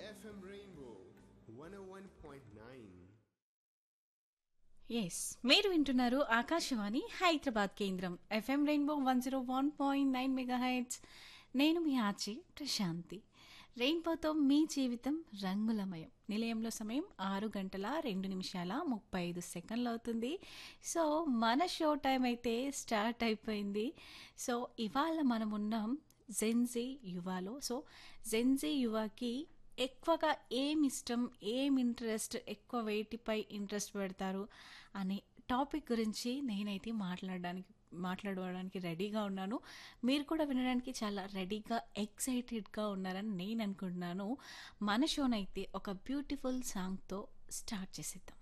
FM Rainbow 101.9. Yes మీరు వింటున్నారు ఆకాశవాణి హైదరాబాద్ కేంద్రం FM Rainbow one zero one point nine megahertz నేను మీ ఆచి ప్రశాంతి రెయిన్బోతో మీ జీవితం రంగులమయం నిలయంలో సమయం ఆరు గంటల రెండు నిమిషాల ముప్పై ఐదు సెకండ్లు అవుతుంది సో మన షో టైం అయితే స్టార్ట్ అయిపోయింది సో ఇవాళ మనం ఉన్నాం జెన్జీ యువాలో సో జెన్జీ యువకి ఎక్కువగా ఏం ఇష్టం ఏం ఇంట్రెస్ట్ ఎక్కువ వేటిపై ఇంట్రెస్ట్ పెడతారు అనే టాపిక్ గురించి నేనైతే మాట్లాడడానికి మాట్లాడడానికి రెడీగా ఉన్నాను మీరు కూడా వినడానికి చాలా రెడీగా ఎక్సైటెడ్గా ఉన్నారని నేను అనుకుంటున్నాను మన షోనైతే ఒక బ్యూటిఫుల్ సాంగ్తో స్టార్ట్ చేసేద్దాం